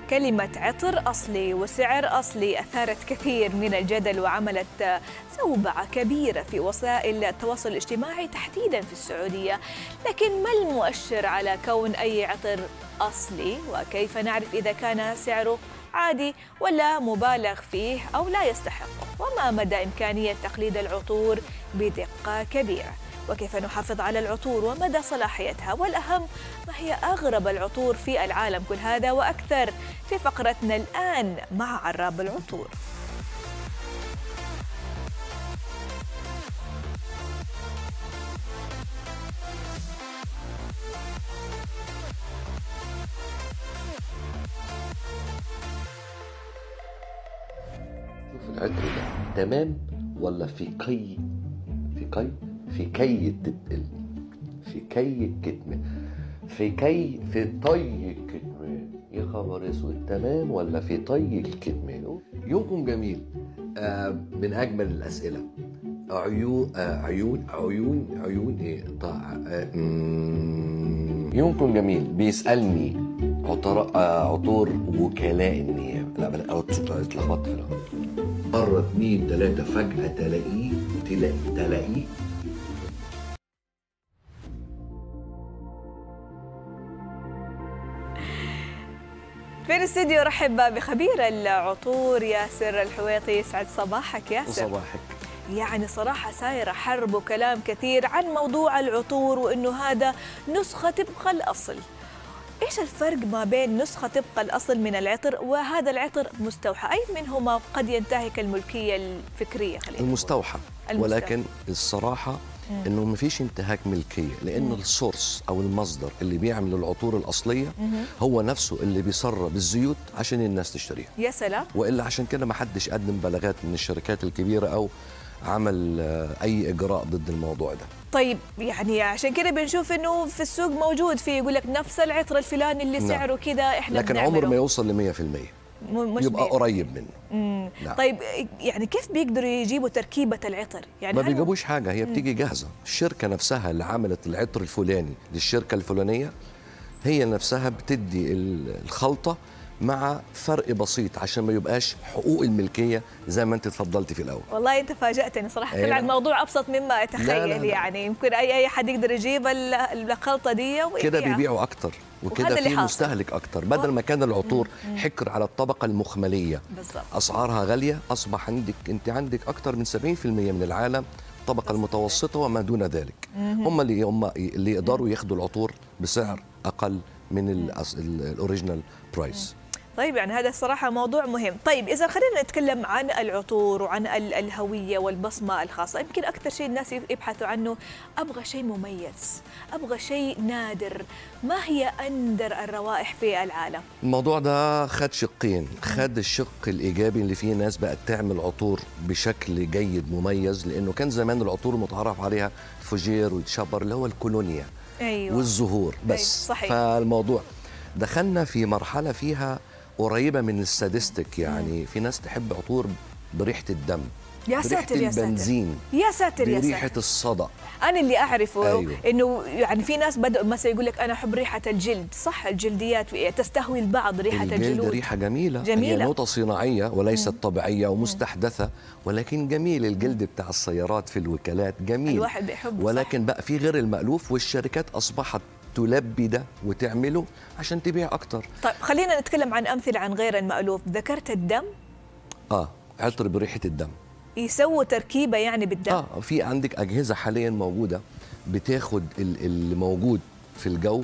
كلمة عطر أصلي وسعر أصلي أثارت كثير من الجدل وعملت زوبعة كبيرة في وسائل التواصل الاجتماعي تحديدا في السعودية لكن ما المؤشر على كون أي عطر أصلي وكيف نعرف إذا كان سعره عادي ولا مبالغ فيه أو لا يستحقه وما مدى إمكانية تقليد العطور بدقة كبيرة وكيف نحافظ على العطور ومدى صلاحيتها والأهم ما هي أغرب العطور في العالم كل هذا وأكثر في فقرتنا الآن مع عراب العطور شوف العطر ده تمام ولا في كي في كي في كي التتقل في كي الكتمان في كي في طي الكتمان يا خبر اسود تمام ولا في طي الكتمان يومكم جميل آه من اجمل الاسئله عيون آه عيون عيون عيون ايه طا آه مم. يومكم جميل بيسالني عطر آه عطور وكلاء النيابه لا بلا اتلخبطت في الاول مرة اتنين تلاتة فجأة تلاقيه تلاقي تلاقيه في الاستديو رحب بخبير العطور ياسر الحويطي يسعد صباحك ياسر صباحك يعني صراحة سايرة حرب وكلام كثير عن موضوع العطور وإنه هذا نسخة تبقى الأصل إيش الفرق ما بين نسخة تبقى الأصل من العطر وهذا العطر مستوحى أي منهما قد ينتهك الملكية الفكرية خلينا نقول؟ المستوحى المستوحى. ولكن الصراحه انه ما فيش انتهاك ملكيه لان السورس او المصدر اللي بيعمل العطور الاصليه هو نفسه اللي بيسرب الزيوت عشان الناس تشتريها يا سلام والا عشان كده ما حدش قدم بلاغات من الشركات الكبيره او عمل آه، اي اجراء ضد الموضوع ده طيب يعني عشان كده بنشوف انه في السوق موجود في يقول لك نفس العطر الفلاني اللي نعم. سعره كذا احنا لكن بنعمله. عمر ما يوصل ل 100% م- مش يبقى بي- قريب منه مم. نعم. طيب يعني كيف بيقدروا يجيبوا تركيبة العطر يعني ما هل- بيجيبوش حاجه هي بتيجي جاهزه الشركه نفسها اللي عملت العطر الفلاني للشركه الفلانيه هي نفسها بتدي ال- الخلطه مع فرق بسيط عشان ما يبقاش حقوق الملكيه زي ما انت اتفضلتي في الاول والله انت فاجأتني صراحة أي طلع نعم. الموضوع ابسط مما اتخيل لا، لا، لا. يعني يمكن اي اي حد يقدر يجيب ال- الخلطة دي كده ويبيعها. بيبيعوا اكتر وكده وهذا اللي في حاصل. مستهلك اكتر بدل ما كان العطور حكر على الطبقه المخمليه بالضبط اسعارها غاليه اصبح عندك انت عندك اكتر من 70% من العالم الطبقه المتوسطه وما دون ذلك هم اللي هم اللي يقدروا ياخدوا العطور بسعر اقل من الأص- ال- الاوريجينال برايس طيب يعني هذا الصراحة موضوع مهم طيب إذا خلينا نتكلم عن العطور وعن ال- الهوية والبصمة الخاصة يمكن أكثر شيء الناس يبحثوا عنه أبغى شيء مميز أبغى شيء نادر ما هي أندر الروائح في العالم الموضوع ده خد شقين خد الشق الايجابي اللي فيه ناس بقت تعمل عطور بشكل جيد مميز لانه كان زمان العطور المتعارف عليها فوجير والشبر اللي هو الكولونيا أيوة والزهور بس أيوة، صحيح. فالموضوع دخلنا في مرحله فيها قريبه من السادستك يعني في ناس تحب عطور بريحه الدم يا بريحه ساتر يا ساتر البنزين يا ساتر يا بريحه ساتر الصدى انا اللي اعرفه أيوه. انه يعني في ناس بدأوا مثلا يقول لك انا احب ريحه الجلد صح الجلديات تستهوي البعض ريحه الجلد الجلود ريحه جميله جميلة. هي نقطه صناعيه وليست طبيعيه ومستحدثه ولكن جميل الجلد بتاع السيارات في الوكالات جميل الواحد بيحبه ولكن بقى في غير المألوف والشركات أصبحت تلبي ده وتعمله عشان تبيع أكتر طيب خلينا نتكلم عن امثله عن غير المألوف ذكرت الدم آه عطر بريحة الدم يسووا تركيبه يعني بالدم آه في عندك أجهزة حاليا موجودة بتاخد ال- اللي موجود في الجو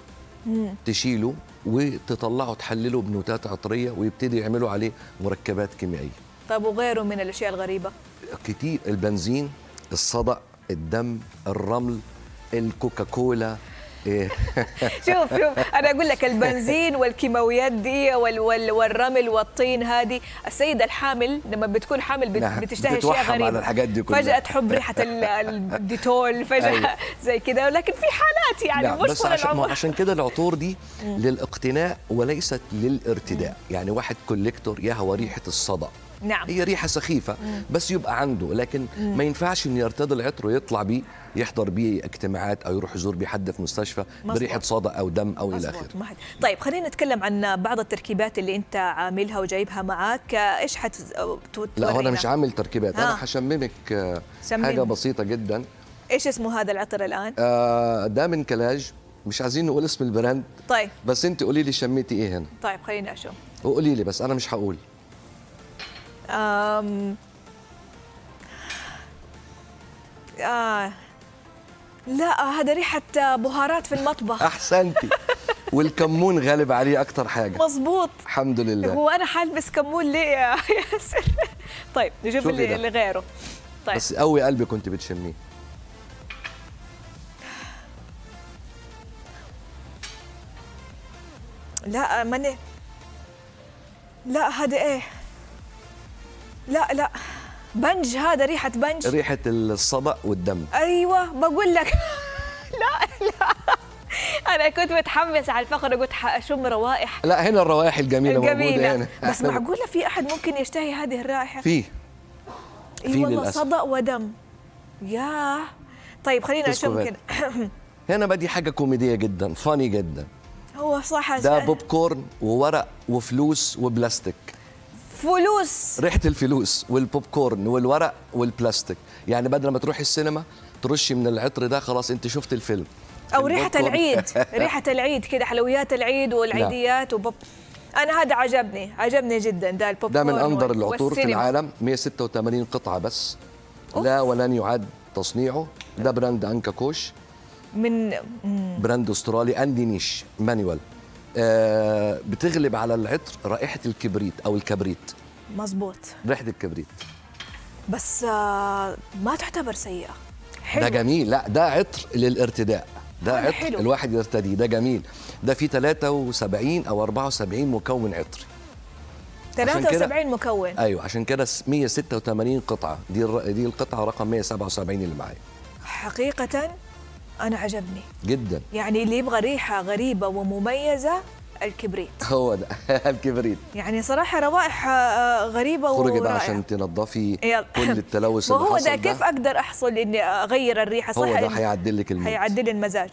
تشيله وتطلعه تحلله بنوتات عطرية ويبتدي يعملوا عليه مركبات كيميائية طيب وغيره من الاشياء الغريبه كتير البنزين الصدأ الدم الرمل الكوكاكولا إيه شوف شوف انا اقول لك البنزين والكيماويات دي وال وال والرمل والطين هذه السيده الحامل لما بتكون حامل بت نعم، بتشتهي بتتوحم اشياء على غريبه الحاجات دي كلها. فجاه تحب ريحه ال- الديتول فجاه أيوة. زي كذا ولكن في حالات يعني نعم مش بس طول عشان ما العمر عشان كده العطور دي للاقتناء وليست للارتداء يعني واحد كوليكتور يهوى ريحه الصدى نعم. هي ريحه سخيفه بس يبقى عنده لكن ما ينفعش انه يرتدي العطر ويطلع بيه يحضر بيه اجتماعات او يروح يزور بيه حد في مستشفى مظبوط. بريحه صدى او دم او الى مظبوط، اخره ما حد- طيب خلينا نتكلم عن بعض التركيبات اللي انت عاملها وجايبها معاك ايش حت لا هو انا مش عامل تركيبات آه. انا هشممك آه، شممني. حاجه بسيطه جدا ايش اسمه هذا العطر الان آه، ده من كلاج مش عايزين نقول اسم البراند طيب بس انت قولي لي شميتي ايه هنا طيب خليني اشوف وقولي لي بس انا مش هقول أم... آه. لا هذا ريحة بهارات في المطبخ احسنتي والكمون غالب عليه اكتر حاجه مظبوط الحمد لله هو انا حلبس كمون ليه يا ياسر طيب نشوف شوفي اللي, ده. اللي غيره طيب بس قوي قلبي كنت بتشميه لا ماني لا هذا ايه لا لا بنج هذا ريحة بنج ريحه الصدأ والدم ايوه بقول لك لا لا انا كنت متحمس على الفقره قلت حاشم روائح لا هنا الروائح الجميله, موجوده الجميله هنا بس معقوله في احد ممكن يشتهي هذه الرائحه فيه اي في والله للأسف. صدأ ودم ياه طيب خلينا تسكر نشوف غير. كده هنا بقى دي حاجه كوميديه جدا فاني جدا هو صح ده بوب كورن وورق وفلوس وبلاستيك فلوس ريحه الفلوس والبوب كورن والورق والبلاستيك يعني بدل ما تروحي السينما ترشي من العطر ده خلاص انت شفت الفيلم او البوب ريحه كورن. العيد ريحه العيد كده حلويات العيد والعيديات وبوب انا هذا عجبني عجبني جدا ده البوب ده من كورن انظر وال- العطور في والسينما. العالم 186 قطعه بس لا ولن يعاد تصنيعه ده براند انكا كوش من مم. براند استرالي اندي نيش مانيوال آه بتغلب على العطر رائحه الكبريت او الكبريت مزبوط ريحه الكبريت بس آه ما تعتبر سيئه حلو ده جميل لا ده عطر للارتداء ده هذا عطر حلو. الواحد يرتديه ده جميل ده فيه 73 او 74 مكون عطري عشان كده- 73 مكون ايوه عشان كده 186 قطعه دي الر- دي القطعه رقم 177 اللي معايا حقيقه انا عجبني جدا يعني اللي يبغى ريحه غريبه ومميزه الكبريت هو ده الكبريت يعني صراحه روائح آه، غريبه خرجي بقى ورائعة. عشان تنظفي يلا. كل التلوث اللي وهو حصل ده كيف اقدر احصل اني اغير الريحه صح هو ده إن- هيعدل لك المود هيعدل المزاج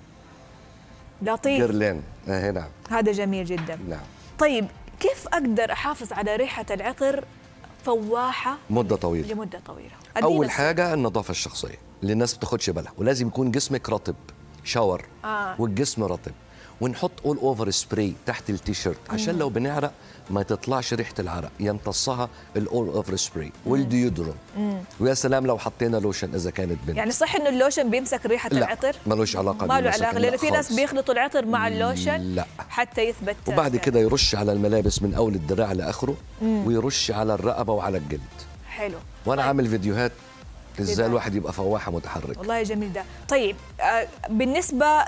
لطيف جرلان آه نعم هذا جميل جدا نعم طيب كيف اقدر احافظ على ريحه العطر فواحه مده طويله لمده طويله أدينا اول السر. حاجه النظافه الشخصيه اللي الناس بتاخدش بالها ولازم يكون جسمك رطب شاور آه. والجسم رطب ونحط اول اوفر سبراي تحت التيشيرت عشان لو بنعرق ما تطلعش ريحه العرق يمتصها الاول اوفر سبراي والديودرون ويا سلام لو حطينا لوشن اذا كانت بنت يعني صح انه اللوشن بيمسك ريحه لا، العطر ملوش علاقة ما له بالمسكن، علاقه لا لانه في ناس خالص. بيخلطوا العطر مع اللوشن لا. حتى يثبت وبعد فعلا. كده يرش على الملابس من اول الدراع لاخره ويرش على الرقبه وعلى الجلد حلو وانا طيب. عامل فيديوهات ازاي كده. الواحد يبقى فواحه متحرك والله جميل ده طيب آه، بالنسبة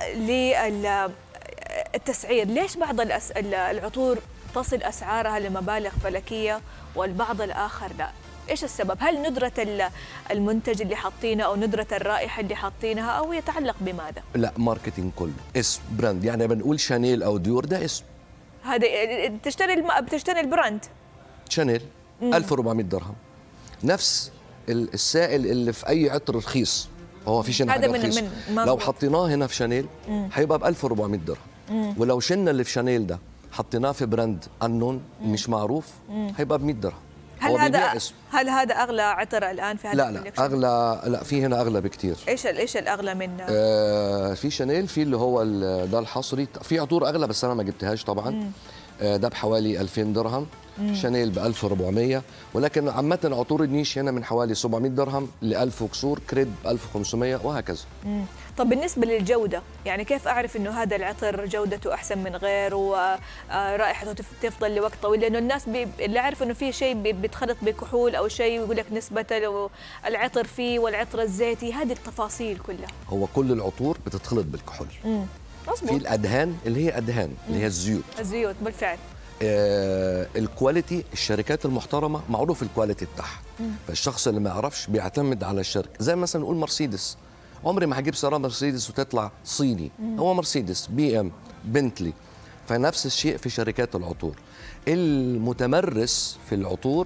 للتسعير ليش بعض الأس- ال- العطور تصل أسعارها لمبالغ فلكية والبعض الآخر لا إيش السبب؟ هل ندرة ال- المنتج اللي حاطينه أو ندرة الرائحة اللي حاطينها أو يتعلق بماذا؟ لا ماركتينج كله اسم براند يعني بنقول شانيل او ديور ده اسم هذا تشتري الم... بتشتري البراند شانيل 1400 درهم نفس ال- السائل اللي في اي عطر رخيص هو في هنا هذا حاجه من- رخيصة. من- لو مظبوط. حطيناه هنا في شانيل هيبقى ب 1400 درهم ولو شلنا اللي في شانيل ده حطيناه في براند انون مش معروف هيبقى ب 100 درهم هل هو بيبيع هذا اسم هل هذا أغلى عطر الآن في هذا لا لا الكوليكشن؟ اغلى لا في هنا اغلى بكتير إيش ال- إيش الأغلى من آه في شانيل في اللي هو ال- ده الحصري في عطور اغلى بس انا ما جبتهاش طبعا آه ده بحوالي 2000 درهم شانيل ب 1400 ولكن عامه عطور النيش هنا من حوالي 700 درهم ل 1000 وكسور كريد ب 1500 وهكذا مم. طب بالنسبة للجودة يعني كيف أعرف أنه هذا العطر جودته أحسن من غيره ورائحته تفضل لوقت طويل لأنه الناس بي... اللي أعرف أنه في شيء بي- بيتخلط بكحول أو شيء ويقول لك نسبة لو- العطر فيه والعطر الزيتي هذه التفاصيل كلها هو كل العطور بتتخلط بالكحول مم. في مظبوط الادهان اللي هي ادهان اللي هي الزيوت الزيوت بالفعل آه الكواليتي الشركات المحترمه معروف الكواليتي بتاعها فالشخص اللي ما يعرفش بيعتمد على الشركه زي مثلا نقول مرسيدس عمري ما هجيب سياره مرسيدس وتطلع صيني هو مرسيدس بي ام بنتلي فنفس الشيء في شركات العطور المتمرس في العطور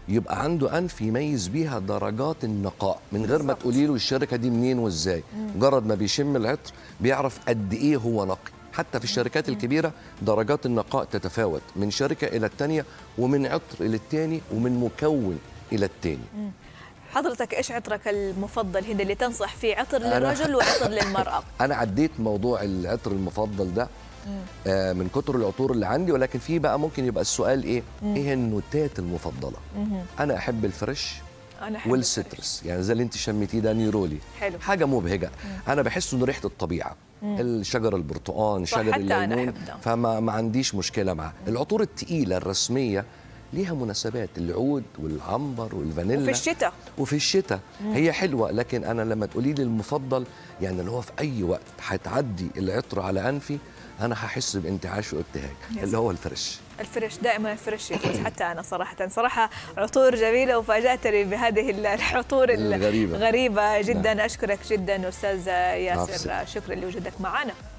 يبقى عنده انف يميز بيها درجات النقاء من غير ما بالظبط. تقولي له الشركه دي منين وازاي مجرد ما بيشم العطر بيعرف قد ايه هو نقي حتى في الشركات الكبيره درجات النقاء تتفاوت من شركه الى الثانيه ومن عطر الى الثاني ومن مكون الى الثاني حضرتك ايش عطرك المفضل هنا اللي تنصح فيه عطر أنا- للرجل وعطر للمراه انا عديت موضوع العطر المفضل ده آه من كتر العطور اللي عندي ولكن في بقى ممكن يبقى السؤال ايه ايه النوتات المفضله انا احب الفريش انا أحب والسترس يعني زي اللي انت شميتيه ده نيرولي حلو. حاجه مبهجه انا بحس انه ريحه الطبيعه الشجر البرتقال صح، شجر حتى أنا الليمون أحب ده. فما ما عنديش مشكله معاه العطور التقيله الرسميه ليها مناسبات العود والعنبر والفانيلا وفي الشتاء وفي الشتاء هي حلوه لكن انا لما تقولي لي المفضل يعني اللي هو في اي وقت هتعدي العطر على انفي انا هحس بانتعاش وابتهاج يا اللي هو الفريش الفريش دائما الفريش يفوز حتى انا صراحه صراحه عطور جميله وفاجاتني بهذه العطور الغريبة. الغريبه جدا اشكرك جدا استاذ عفو. ياسر شكرا لوجودك معنا